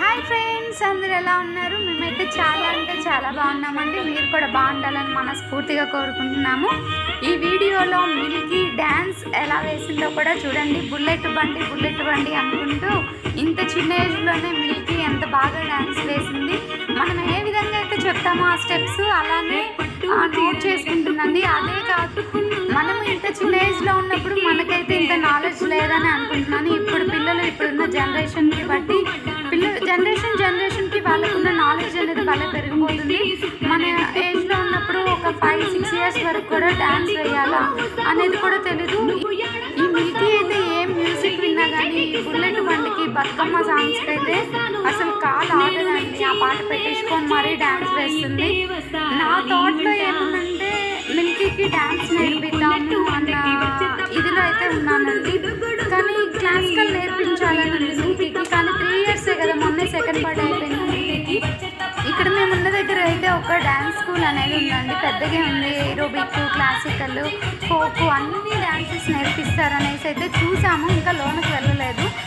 hi friends అందరు ఎలా ఉన్నారు మేమైతే చాలా అంటే చాలా బాగున్నామండి మీరు కూడా బాగుండాలని మనస్ఫూర్తిగా కోరుకుంటున్నాము ఈ వీడియోలో మిల్కీ డ్యాన్స్ ఎలా వేసిందో కూడా చూడండి బుల్లెట్ బండి బుల్లెట్ బండి అనుకుంటూ ఇంత చిన్న ఏజ్లోనే మిల్కీ ఎంత బాగా డ్యాన్స్ వేసింది మనం ఏ విధంగా అయితే చెప్తామో ఆ స్టెప్స్ అలానే ఆ, నోట్ చేసుకుంటుందండి అదే కాదు మనం ఇంత చిన్న ఏజ్లో ఉన్నప్పుడు మనకైతే ఇంత నాలెడ్జ్ లేదని అనుకుంటున్నాను ఇప్పుడు పిల్లలు ఇప్పుడున్న జనరేషన్కి బట్టి పిల్లలు జనరేషన్ జనరేషన్కి వాళ్ళకున్న నాలెడ్జ్ అనేది భలే పెరిగిపోతుంది మన ఏజ్లో ఉన్నప్పుడు ఒక ఫైవ్ సిక్స్ ఇయర్స్ వరకు కూడా డ్యాన్స్ వేయాలా అనేది కూడా తెలీదు ఈ మిల్కీ అయితే ఏ మ్యూజిక్ విన్నా కానీ ఈ బుల్లెట్ బండికి బతుకమ్మ సాంగ్స్కి అయితే అసలు కాలు ఆగదండి ఆ పాట పెట్టేసుకొని మరీ డ్యాన్స్ వేస్తుంది నా థాట్లో ఏముందంటే మిల్కీకి డ్యాన్స్ నేర్పిద్దాము అన్న ఇదిలో అయితే ఉన్నానండి కానీ క్లాసికల్ నేర్పించాలని ఉంది మిల్కీకి కానీ త్రీ ఇయర్సే కదా మొన్నే సెకండ్ బర్త్డే అయిపోయింది మిల్కీకి ఇక్కడ మేము ఉన్న దగ్గర అయితే ఒక డ్యాన్స్ స్కూల్ అనేది ఉందండి పెద్దగా ఉంది ఏరోబిక్ క్లాసికల్ ఫోక్ అన్ని డ్యాన్సెస్ నేర్పిస్తారు అనేసి అయితే చూసాము ఇంకా లోనికి వెళ్ళలేదు